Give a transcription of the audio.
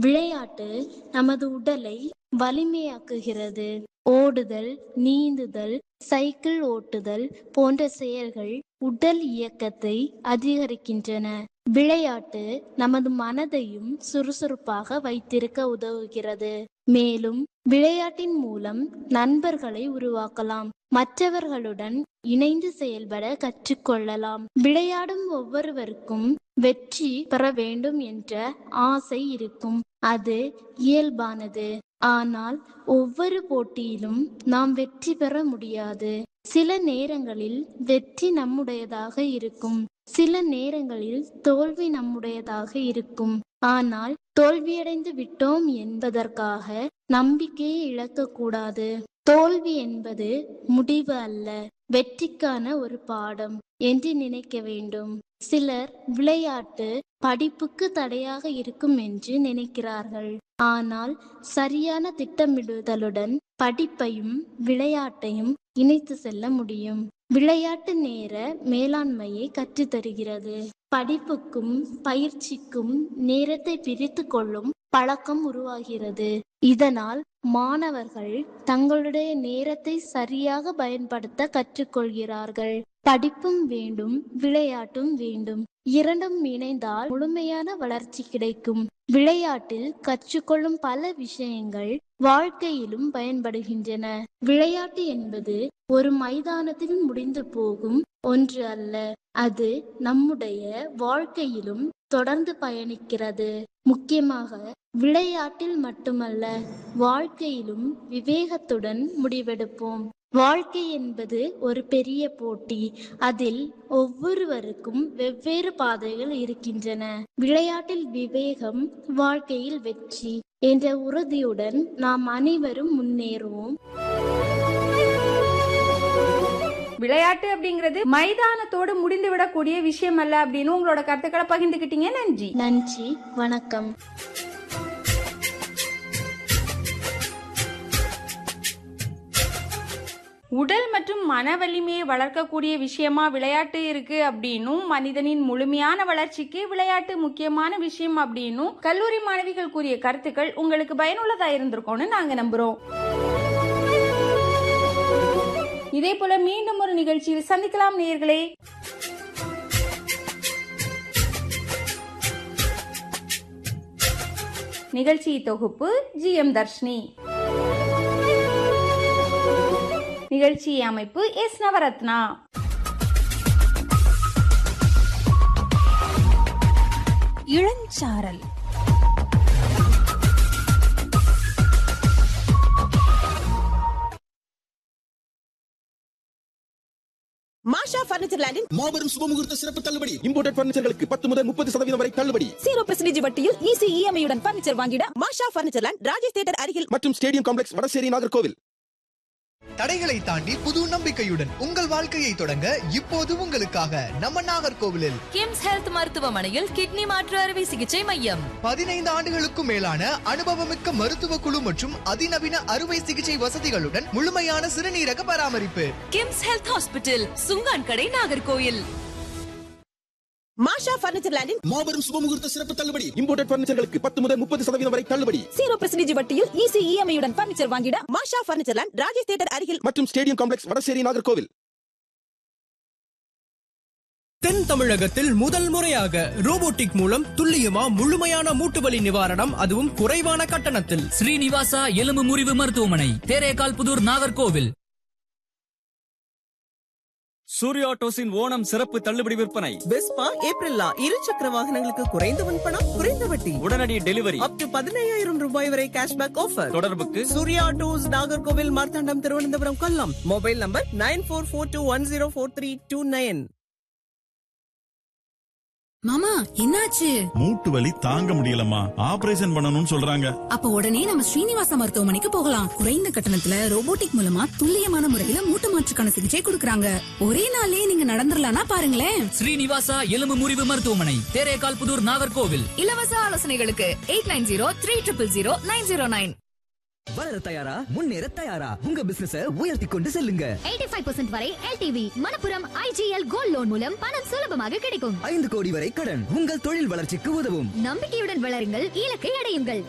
விளையாட்டு நமது உடலை வலிமையாக்குகிறது ஓடுதல் நீந்துதல் சைக்கிள் ஓட்டுதல் போன்ற செயல்கள் உடல் இயக்கத்தை அதிகரிக்கின்றன விளையாட்டு நமது மனதையும் சுறுசுறுப்பாக வைத்திருக்க உதவுகிறது மேலும் விளையாட்டின் மூலம் நண்பர்களை உருவாக்கலாம் மற்றவர்களுடன் இணைந்து செயல்பட கற்றுக்கொள்ளலாம் விளையாடும் ஒவ்வொருவருக்கும் வெற்றி பெற வேண்டும் என்ற ஆசை இருக்கும் அது இயல்பானது ஆனால் ஒவ்வொரு போட்டியிலும் நாம் வெற்றி பெற முடியாது சில நேரங்களில் வெற்றி நம்முடையதாக இருக்கும் சில நேரங்களில் தோல்வி நம்முடையதாக இருக்கும் ஆனால் தோல்வியடைந்து விட்டோம் என்பதற்காக நம்பிக்கையை இழக்கக்கூடாது தோல்வி என்பது முடிவு அல்ல வெற்றிக்கான ஒரு பாடம் என்று நினைக்க வேண்டும் சிலர் விளையாட்டு படிப்புக்கு தடையாக இருக்கும் என்று நினைக்கிறார்கள் ஆனால் சரியான திட்டமிடுதலுடன் படிப்பையும் விளையாட்டையும் இணைத்து செல்ல முடியும் விளையாட்டு நேர மேலாண்மையை கற்றுத்தருகிறது படிப்புக்கும் பயிற்சிக்கும் நேரத்தை பிரித்து கொள்ளும் பழக்கம் உருவாகிறது இதனால் மாணவர்கள் தங்களுடைய நேரத்தை சரியாக பயன்படுத்த கற்றுக்கொள்கிறார்கள் படிப்பும் வேண்டும் விளையாட்டும் வேண்டும் இரண்டும் இணைந்தால் முழுமையான வளர்ச்சி கிடைக்கும் விளையாட்டில் கற்றுக்கொள்ளும் பல விஷயங்கள் வாழ்க்கையிலும் பயன்படுகின்றன விளையாட்டு என்பது ஒரு மைதானத்தில் முடிந்து போகும் ஒன்று அல்ல அது நம்முடைய வாழ்க்கையிலும் தொடர்ந்து பயணிக்கிறது முக்கியமாக விளையாட்டில் மட்டுமல்ல வாழ்க்கையிலும் விவேகத்துடன் முடிவெடுப்போம் வாழ்க்கை என்பது ஒரு பெரிய போட்டி அதில் ஒவ்வொருவருக்கும் வெவ்வேறு பாதைகள் இருக்கின்றன விளையாட்டில் விவேகம் வாழ்க்கையில் வெற்றி என்ற உறுதியுடன் நாம் அனைவரும் முன்னேறுவோம் விளையாட்டு அப்படிங்கிறது மைதானத்தோடு முடிந்து விடக்கூடிய விஷயம் அல்ல அப்படின்னு உங்களோட கருத்துக்களை பகிர்ந்துக்கிட்டீங்க நன்றி நன்றி வணக்கம் உடல் மற்றும் மன வலிமையை வளர்க்கக்கூடிய விஷயமா விளையாட்டு இருக்கு அப்படின்னும் மனிதனின் முழுமையான வளர்ச்சிக்கு விளையாட்டு முக்கியமான விஷயம் அப்படின்னும் கல்லூரி மாணவிகள் கூறிய கருத்துக்கள் உங்களுக்கு பயனுள்ளதா இருந்திருக்கும்னு நாங்க நம்புறோம் இதே போல மீண்டும் ஒரு நிகழ்ச்சியில் சந்திக்கலாம் நேயர்களே நிகழ்ச்சி தொகுப்பு ஜி எம் தர்ஷினி நிகழ்ச்சி அமைப்பு எஸ் நவரத்னா இளஞ்சாரல் மாஷா பர்னிச்சர் லேண்டின் மாபெரும் சுபமுகூர்த்த சிறப்பு தள்ளுபடி இம்போர்டட் பர்னிச்சர்களுக்கு பத்து முதல் முப்பது சதவீதம் வரை தள்ளுபடி ஜீரோ பெர்சன்டேஜ் வட்டியில் ஈஸி இஎம்ஐ உடன் பர்னிச்சர் வாங்கிட Masha furniture land Rajesh theatre அருகில் மற்றும் ஸ்டேடியம் காம்ப்ளெக்ஸ் வடசேரி நாகர்கோவில் தடைகளை தாண்டி புது நம்பிக்கையுடன் உங்கள் வாழ்க்கையை தொடங்க இப்போது உங்களுக்காக நம்ம நாகர்கோவிலில் கிம்ஸ் ஹெல்த் மருத்துவமனையில் கிட்னி மாற்று அறுவை சிகிச்சை மையம் பதினைந்து ஆண்டுகளுக்கும் மேலான அனுபவமிக்க மருத்துவ குழு மற்றும் அதிநவீன அறுவை சிகிச்சை வசதிகளுடன் முழுமையான சிறுநீரக பராமரிப்பு கிம்ஸ் ஹெல்த் ஹாஸ்பிட்டல் சுங்கான் கடை நாகர்கோயில் மாஷா பர்னிச்சர் லேண்டின் மாபெரும் சுபமுகூர்த்த சிறப்பு தள்ளுபடி இம்போர்டட் பர்னிச்சர்களுக்கு பத்து முதல் முப்பது சதவீதம் வரை தள்ளுபடி ஜீரோ பெர்சன்டேஜ் வட்டியில் ஈஸி இஎம்ஐ உடன் பர்னிச்சர் வாங்கிட Masha furniture land Rajesh theatre அருகில் மற்றும் ஸ்டேடியம் காம்ப்ளெக்ஸ் வடசேரி நாகர்கோவில் தென் தமிழகத்தில் முதல் முறையாக ரோபோட்டிக் மூலம் துல்லியமா முழுமையான மூட்டுவலி நிவாரணம் அதுவும் குறைவான கட்டணத்தில் ஸ்ரீனிவாசா எலும்பு முறிவு மருத்துவமனை தேரேகால் புதூர் நாகர்கோவில் சூர்யா டோஸின் ஓணம் சிறப்பு தள்ளுபடி விற்பனை பெஸ்பா ஏப்ரல்லா இரு சக்கர வாகனங்களுக்கு குறைந்த முன்பணம் குறைந்த வட்டி உடனடி டெலிவரி அப் டு பதினையாயிரம் ரூபாய் வரை கேஷ்பேக் ஆஃபர் தொடர்புக்கு சூர்யா டூஸ் Nagercoil Marthandam Thiruvananthapuram Kollam mobile number nine four four two one zero four three two nine மாமா என்னாச்சு மூட்டு வலி தாங்க முடியலம்மா ஆபரேஷன் பண்ணணும்னு சொல்றாங்க அப்ப உடனே நம்ம ஸ்ரீனிவாச மருத்துவமனைக்கு போகலாம் குறைந்த கட்டணத்துல ரோபோட்டிக் மூலமா துல்லியமான முறையில மூட்டு மாற்றுக்கான சிகிச்சை கொடுக்கறாங்க ஒரே நாள்லயே நீங்க நடந்துடலாம்னா பாருங்களேன் ஸ்ரீனிவாசா எலும்பு முறிவு மருத்துவமனை தேரேகால் புதூர் நாகர்கோவில் இலவச ஆலோசனைகளுக்கு eight nine zero three triple zero nine zero nine வளர தயாரா முன்னேற தயாரா உங்க பிசினஸ உயர்த்தி கொண்டு செல்லுங்க எயிட்டி ஃபைவ் பர்சன்ட் வரை LTV Manappuram IGL gold loan மூலம் பணம் சுலபமாக கிடைக்கும் ஐந்து கோடி வரை கடன் உங்கள் தொழில் வளர்ச்சிக்கு உதவும் நம்பிக்கையுடன் வளருங்கள் இலக்கை அடையுங்கள்